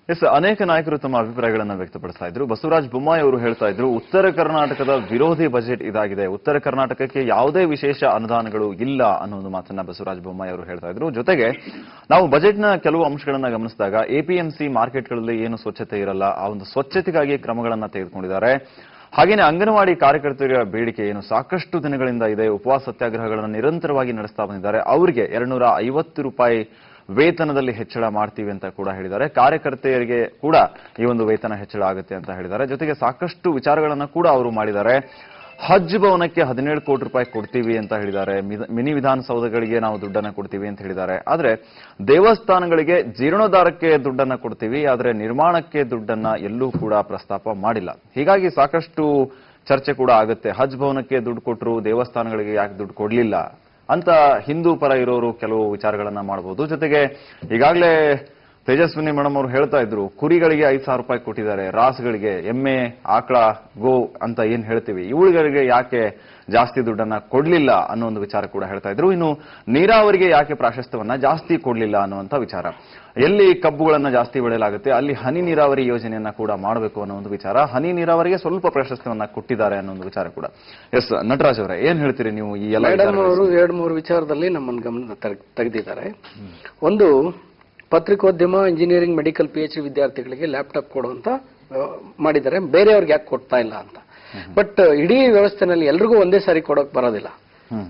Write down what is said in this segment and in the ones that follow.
S ಅನೇಕ ನಾಯಕರು ತಮ್ಮ ಅಭಿಪ್ರಾಯಗಳನ್ನ ವ್ಯಕ್ತಪಡಿಸ್ತಾ ಇದ್ರು ಬಸವರಾಜ ಬೊಮ್ಮಾಯಿ ಅವರು ಹೇಳ್ತಾ ಇದ್ರು ಉತ್ತರ ಕರ್ನಾಟಕದ ವಿರೋಧಿ ಬಜೆಟ್ ಇದಾಗಿದೆ ಉತ್ತರ ಕರ್ನಾಟಕಕ್ಕೆ ಯಾವುದೇ ವಿಶೇಷ ಅನುದಾನಗಳು ಇಲ್ಲ ಅನ್ನೋ ಒಂದು ಮಾತನ್ನ ಬಸವರಾಜ ಬೊಮ್ಮಾಯಿ ಅವರು ಹೇಳ್ತಾ ಇದ್ರು ಜೊತೆಗೆ ನಾವು ಬಜೆಟ್ನ ಕೆಲವು ಅಂಶಗಳನ್ನ ಗಮನಿಸಿದಾಗ ಎಪಿಎಂಸಿ ಮಾರ್ಕೆಟ್ಗಳಲ್ಲಿ ಏನು ಸ್ವಚ್ಛತೆ ಇರಲ್ಲ ಆ ಒಂದು ಸ್ವಚ್ಛತೆಗಾಗಿ ಕ್ರಮಗಳನ್ನ ತೆಗೆದುಕೊಂಡಿದ್ದಾರೆ ಹಾಗೇನೆ ಅಂಗನವಾಡಿ ಕಾರ್ಯಕರ್ತರ ಬೇಡಿಕೆ ಏನು ಸಾಕಷ್ಟು ದಿನಗಳಿಂದ ಇದೆ ಉಪವಾಸ ಸತ್ಯಾಗ್ರಹಗಳನ್ನು ನಿರಂತರವಾಗಿ ನಡೆಸ್ತಾ ಬಂದಿದ್ದಾರೆ ಅವರಿಗೆ ಎರಡ್ನೂರ ಐವತ್ತು ರೂಪಾಯಿ ವೇತನದಲ್ಲಿ ಹೆಚ್ಚಳ ಮಾಡ್ತೀವಿ ಅಂತ ಕೂಡ ಹೇಳಿದ್ದಾರೆ ಕಾರ್ಯಕರ್ತೆಯರಿಗೆ ಕೂಡ ಈ ಒಂದು ವೇತನ ಹೆಚ್ಚಳ ಆಗುತ್ತೆ ಅಂತ ಹೇಳಿದ್ದಾರೆ ಜೊತೆಗೆ ಸಾಕಷ್ಟು ವಿಚಾರಗಳನ್ನ ಕೂಡ ಅವರು ಮಾಡಿದ್ದಾರೆ ಹಜ್ ಭವನಕ್ಕೆ ಹದಿನೇಳು ಕೋಟಿ ರೂಪಾಯಿ ಕೊಡ್ತೀವಿ ಅಂತ ಹೇಳಿದ್ದಾರೆ ಮಿದ- ಮಿನಿ ವಿಧಾನಸೌಧಗಳಿಗೆ ನಾವು ದುಡ್ಡನ್ನ ಕೊಡ್ತೀವಿ ಅಂತ ಹೇಳಿದ್ದಾರೆ ಆದ್ರೆ ದೇವಸ್ಥಾನಗಳಿಗೆ ಜೀರ್ಣೋದ್ಧಾರಕ್ಕೆ ದುಡ್ಡನ್ನ ಕೊಡ್ತೀವಿ ಆದ್ರೆ ನಿರ್ಮಾಣಕ್ಕೆ ದುಡ್ಡನ್ನ ಎಲ್ಲೂ ಕೂಡ ಪ್ರಸ್ತಾಪ ಮಾಡಿಲ್ಲ ಹೀಗಾಗಿ ಸಾಕಷ್ಟು ಚರ್ಚೆ ಕೂಡ ಆಗುತ್ತೆ ಹಜ್ ಭವನಕ್ಕೆ ದುಡ್ಡು ಕೊಟ್ಟರು ದೇವಸ್ಥಾನಗಳಿಗೆ ಯಾಕೆ ದುಡ್ಡು ಕೊಡ್ಲಿಲ್ಲ ಅಂತ ಹಿಂದೂ ಪರ ಇರೋರು ಕೆಲವು ವಿಚಾರಗಳನ್ನ ಮಾಡಬಹುದು ಜೊತೆಗೆ ಈಗಾಗಲೇ ತೇಜಸ್ವಿನಿ ಮೇಡಮ್ ಅವರು ಹೇಳ್ತಾ ಇದ್ರು ಕುರಿಗಳಿಗೆ ಐದು ಸಾವಿರ ರೂಪಾಯಿ ಕೊಟ್ಟಿದ್ದಾರೆ ರಾಸುಗಳಿಗೆ ಎಮ್ಮೆ ಆಕಳ ಗೋ ಅಂತ ಏನ್ ಹೇಳ್ತೀವಿ ಇವುಗಳಿಗೆ ಯಾಕೆ ಜಾಸ್ತಿ ದುಡ್ಡನ್ನ ಕೊಡ್ಲಿಲ್ಲ ಅನ್ನೋ ಒಂದು ವಿಚಾರ ಕೂಡ ಹೇಳ್ತಾ ಇದ್ರು ಇನ್ನು ನೀರಾವರಿಗೆ ಯಾಕೆ ಪ್ರಾಶಸ್ತ್ಯವನ್ನ ಜಾಸ್ತಿ ಕೊಡ್ಲಿಲ್ಲ ಅನ್ನುವಂತ ವಿಚಾರ ಎಲ್ಲಿ ಕಬ್ಬುಗಳನ್ನ ಜಾಸ್ತಿ ಬೆಳೆಯಲಾಗುತ್ತೆ ಅಲ್ಲಿ ಹನಿ ನೀರಾವರಿ ಯೋಜನೆಯನ್ನ ಕೂಡ ಮಾಡಬೇಕು ಅನ್ನೋ ಒಂದು ವಿಚಾರ ಹನಿ ನೀರಾವರಿಗೆ ಸ್ವಲ್ಪ ಪ್ರಾಶಸ್ತ್ಯವನ್ನ ಕೊಟ್ಟಿದ್ದಾರೆ ಅನ್ನೋ ಒಂದು ವಿಚಾರ ಕೂಡ ಎಸ್ ನಟರಾಜ್ ಅವರೇ ಏನ್ ಹೇಳ್ತೀರಿ ನೀವು ಈ ಎಲ್ಲ ಮೇಡಮ್ ವಿಚಾರಗಳ ಅವರು ಎರಡು ಮೂರು ವಿಚಾರದಲ್ಲಿ ನಮ್ಮನ್ನು ಗಮನ ತೆಗ್- ತೆಗೆದಿದ್ದಾರೆ ಒಂದು ಪತ್ರಿಕೋದ್ಯಮ engineering medical P H D ವಿದ್ಯಾರ್ಥಿಗಳಿಗೆ ಲ್ಯಾಪ್ಟಾಪ್ ಕೊಡುವಂತ ಆ, ಮಾಡಿದ್ದಾರೆ ಬೇರೆಯವ್ರಿಗೆ ಯಾಕೆ ಕೊಡ್ತಾ ಇಲ್ಲ ಅಂತ ಬಟ್ ಇಡೀ ವ್ಯವಸ್ಥೆನಲ್ಲಿ ಎಲ್ರಿಗೂ ಒಂದೇ ಸಾರಿ ಕೊಡೋಕ್ ಬರೋದಿಲ್ಲ ಹ್ಮ್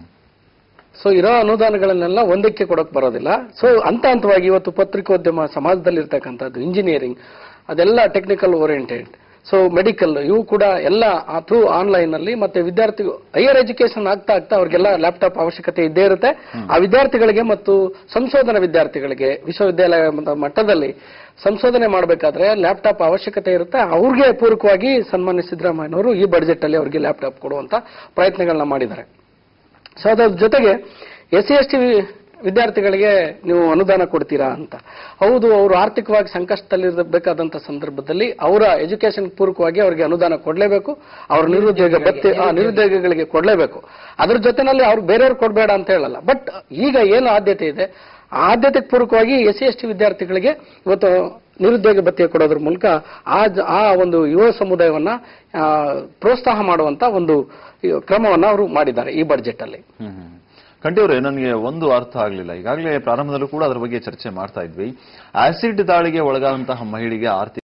ಸೊ ಇರೋ ಅನುದಾನಗಳನ್ನೆಲ್ಲ ಒಂದಕ್ಕೆ ಕೊಡೋಕ್ ಬರೋದಿಲ್ಲ ಸೊ ಹಂತ ಹಂತವಾಗಿ ಇವತ್ತು ಪತ್ರಿಕೋದ್ಯಮ ಸಮಾಜದಲ್ಲಿ ಇರ್ತಕ್ಕಂಥದ್ದು ಇಂಜಿನಿಯರಿಂಗ್ ಅದೆಲ್ಲ ಟೆಕ್ನಿಕಲ್ ಓರಿಯೆಂಟೆಡ್ ಸೊ ಮೆಡಿಕಲ್ ಇವು ಕೂಡ ಎಲ್ಲ ಥ್ರೂ ಆನ್ಲೈನ್ ಅಲ್ಲಿ ಮತ್ತೆ ವಿದ್ಯಾರ್ಥಿ ಹೈಯರ್ ಎಜುಕೇಶನ್ ಆಗ್ತಾ ಆಗ್ತಾ ಅವ್ರಿಗೆಲ್ಲ ಲ್ಯಾಪ್ಟಾಪ್ ಅವಶ್ಯಕತೆ ಇದ್ದೇ ಇರುತ್ತೆ ಆ ವಿದ್ಯಾರ್ಥಿಗಳಿಗೆ ಮತ್ತು ಸಂಶೋಧನಾ ವಿದ್ಯಾರ್ಥಿಗಳಿಗೆ ವಿಶ್ವವಿದ್ಯಾಲಯ ಮ- ಮಟ್ಟದಲ್ಲಿ ಸಂಶೋಧನೆ ಮಾಡಬೇಕಾದ್ರೆ ಲ್ಯಾಪ್ಟಾಪ್ ಅವಶ್ಯಕತೆ ಇರುತ್ತೆ ಅವ್ರಿಗೆ ಪೂರಕವಾಗಿ ಸನ್ಮಾನ್ಯ ಸಿದ್ದರಾಮಯ್ಯನವರು ಈ ಬಡ್ಜೆಟ್ ಅಲ್ಲಿ ಅವರಿಗೆ ಲ್ಯಾಪ್ಟಾಪ್ ಕೊಡುವಂತ ಪ್ರಯತ್ನಗಳನ್ನ ಮಾಡಿದ್ದಾರೆ ಸೊ ಅದರ ಜೊತೆಗೆ ಎಸ್ ಸಿ ಎಸ್ ಟಿ ವಿದ್ಯಾರ್ಥಿಗಳಿಗೆ ನೀವು ಅನುದಾನ ಕೊಡ್ತೀರಾ ಅಂತ ಹೌದು ಅವರು ಆರ್ಥಿಕವಾಗಿ ಸಂಕಷ್ಟದಲ್ಲಿರಬೇಕಾದಂತ ಸಂದರ್ಭದಲ್ಲಿ ಅವರ ಎಜುಕೇಶನ್ ಪೂರ್ವಕವಾಗಿ ಅವರಿಗೆ ಅನುದಾನ ಕೊಡಲೇಬೇಕು ಅವ್ರ ನಿರುದ್ಯೋಗ ಭತ್ಯೆ ಆ, ನಿರುದ್ಯೋಗಿಗಳಿಗೆ ಕೊಡಲೇಬೇಕು ಅದ್ರ ಜೊತೆನಲ್ಲಿ ಅವ್ರು ಬೇರೆಯವ್ರು ಕೊಡಬೇಡ ಅಂತ ಹೇಳಲ್ಲ ಬಟ್ ಈಗ ಏನು ಆದ್ಯತೆ ಇದೆ ಆ ಆದ್ಯತೆಗೆ ಪೂರಕವಾಗಿ ಎಸ್ ಸಿ ಎಸ್ ಟಿ ವಿದ್ಯಾರ್ಥಿಗಳಿಗೆ ಇವತ್ತು ನಿರುದ್ಯೋಗ ಭತ್ಯೆ ಕೊಡೋದ್ರ ಮೂಲಕ ಆ ಜ- ಆ ಒಂದು ಯುವ ಸಮುದಾಯವನ್ನ ಆ, ಪ್ರೋತ್ಸಾಹ ಮಾಡುವಂತ ಒಂದು ಕ್ರಮವನ್ನ ಅವರು ಮಾಡಿದ್ದಾರೆ ಈ ಬಡ್ಜೆಟ್ ಅಲ್ಲಿ ಹ್ಮ್ ಹ್ಮ್. ಕಂಠೀವ್ರೆ ನನಗೆ ಒಂದು ಅರ್ಥ ಆಗಲಿಲ್ಲ ಈಗಾಗಲೇ ಪ್ರಾರಂಭದಲ್ಲೂ ಕೂಡ ಅದರ ಬಗ್ಗೆ ಚರ್ಚೆ ಮಾಡ್ತಾ ಇದ್ವಿ ಆಸಿಡ್ ದಾಳಿಗೆ ಒಳಗಾದಂತಹ ಮಹಿಳೆಗೆ ಆರ್ಥಿಕ